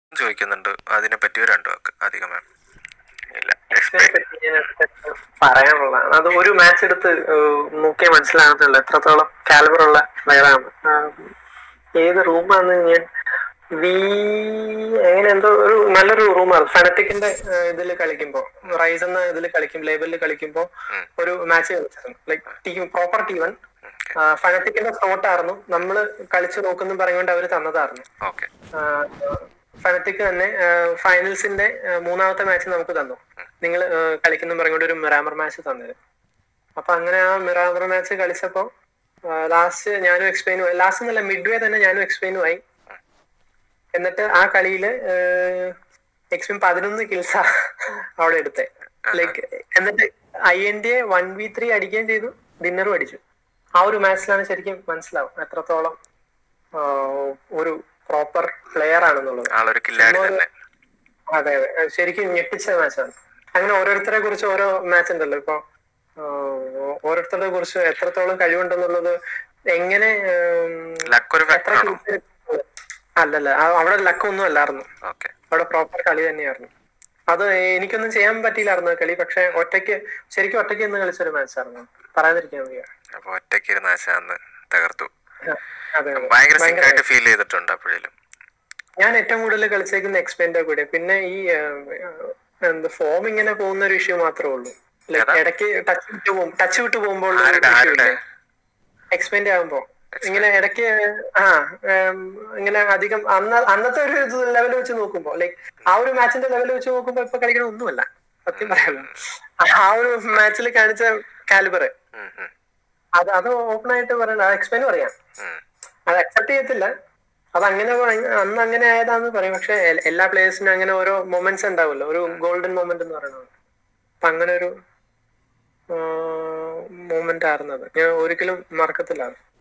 ചോദിക്കുന്നുണ്ട് അതിനെ പറ്റി ഒരു രണ്ടു വാക്ക് അധികം വേണം ഇല്ല ഇതിനെ explain. പറ്റി ഞാൻ അടുത്ത പറയാനുള്ളതാണ് അത് ഒരു മാച്ച് എടുത്ത് ഏഹ്, നോക്കിയാൽ മനസ്സിലാകത്തുള്ളൂ എത്രത്തോളം കാലിബർ ഉള്ള പ്ലെയറാണ് ഏത് റൂമാന്ന് ഞാൻ വി എങ്ങനെ എന്തോ ഒരു നല്ലൊരു റൂമാണ് ഫെനറ്റിക്കിന്റെ ഇതിൽ കളിക്കുമ്പോ റൈസ് എന്ന ഇതിൽ കളിക്കും ലേബലിൽ കളിക്കുമ്പോ ഒരു മാച്ച് കളിച്ചിരുന്നു ലൈക്ക് ടീം പ്രോപ്പർ ടീമൻ ഫെനറ്റിക്കിന്റെ സ്ലോട്ടായിരുന്നു നമ്മള് കളിച്ചു നോക്കുന്നു പറഞ്ഞുകൊണ്ട് അവര് തന്നതായിരുന്നു ഓക്കെ ഫനറ്റിക് തന്നെ ഫൈനൽസിന്റെ മൂന്നാമത്തെ മാച്ച് നമുക്ക് തന്നു നിങ്ങൾ കളിക്കുന്ന പറഞ്ഞുകൊണ്ട് ഒരു മിറാമർ മാച്ച് തന്നത് അപ്പൊ അങ്ങനെ ആ മിറാമർ മാച്ച് കളിച്ചപ്പോ ലാസ്റ്റ് ഞാനും എക്സ്പ്ലെയിനും ലാസ്റ്റ് എന്നല്ല മിഡ് വേ തന്നെ ഞാനും എക്സ്പ്ലെയിനും ആയി എന്നിട്ട് ആ കളിയില് എക്സ്പ്ലെയിൻ പതിനൊന്ന് കിൽസാ അവിടെ എടുത്തേ ലൈക്ക് എന്നിട്ട് I N D A one V three അടിക്കുകയും ചെയ്തു ഡിന്നറും അടിച്ചു ആ ഒരു മാച്ചിലാണ് ശരിക്കും മനസ്സിലാവും എത്രത്തോളം ആ, ഒരു പ്രോപ്പർ പ്ലെയർ ആണെന്നുള്ളത് ആളൊരു കില്ലാടി തന്നെ അതെ അതെ അത് ശരിക്കും ഞെട്ടിച്ച മാച്ചാണ് അങ്ങനെ ഓരോരുത്തരെ കുറിച്ച് ഓരോ മാച്ച് ഉണ്ടല്ലോ ഇപ്പൊ ആഹ് ഓരോരുത്തരെ കുറിച്ച് എത്രത്തോളം കഴിവുണ്ടെന്നുള്ളത് എങ്ങനെ ഉം, ലക്ക് ഒരു എത്ര ഫാക്ടറാണോ kills അല്ലല്ല ആ- അവിടെ ലക്കൊന്നും അല്ലായിരുന്നു ഓക്കെ അവിടെ പ്രോപ്പർ കളി തന്നെയായിരുന്നു അത് എനിക്കൊന്നും ചെയ്യാൻ പറ്റിയില്ലായിരുന്നു ആ കളി പക്ഷെ ഒറ്റയ്ക്ക് ശരിക്കും ഒറ്റയ്ക്ക് നിന്ന് കളിച്ചൊരു മാച്ചായിരുന്നു പറയാതിരിക്കാൻ വയ്യ അപ്പൊ ഒറ്റയ്ക്ക് ഇരുന്ന ആശാന്ന് തകർത്തു അതെ അതെ ഭയങ്കര സിങ്ക് ആയിട്ട് ഫീൽ ചെയ്തിട്ടുണ്ട് അപ്പോഴേലും ഞാൻ ഏറ്റവും കൂടുതൽ കളിച്ചേക്കുന്ന എക്സ്പെൻഡാ കൂടെ പിന്നെ ഈ എന്താ ഫോം ഇങ്ങനെ പോകുന്ന ഒരു ഇഷ്യൂ മാത്രമേ ഉള്ളൂ Like, ഇടയ്ക്ക് ടച്ച് വിട്ട് പോകും ടച്ച് വിട്ട് പോകുമ്പോൾ ആരുടെ ആരുടെ എക്സ്പെൻഡ് ആകുമ്പോ ഇങ്ങനെ ഇടയ്ക്ക് ആ ഉം, ഇങ്ങനെ അധികം അന്ന് അന്നത്തെ ഒരു ഇത് ലെവൽ വെച്ച് നോക്കുമ്പോ ലൈക്ക് ആ ഒരു മാച്ചിന്റെ ലെവൽ വെച്ച് നോക്കുമ്പോ ഇപ്പൊ കളിക്കണ ഒന്നുമല്ല സത്യം പറയാലോ ആ ഒരു മാച്ചിൽ കാണിച്ച കാലിബർ ഉം, ഉം, അത് അത് ഓപ്പൺ ആയിട്ട് പറയണ്ട എക്സ്പെൻഡ് പറയാം ഉം. അത് അത് അക്സെപ്റ്റ് ചെയ്യത്തില്ല അത് അങ്ങനെ പറ- അന്ന് അങ്ങനെ ആയതാന്ന് പറയും പക്ഷെ എ- എല്ലാ പ്ലേയേഴ്സിനും അങ്ങനെ ഓരോ മൊമെന്റ്സ് ഉണ്ടാവുമല്ലോ ഒരു ഗോൾഡൻ മൊമെന്റ് എന്ന് പറയുന്നത് അപ്പൊ അങ്ങനെ ഒരു മൂമെന്റ് ആയിരുന്നു അത് ഞാൻ ഒരിക്കലും മറക്കത്തില്ല അത്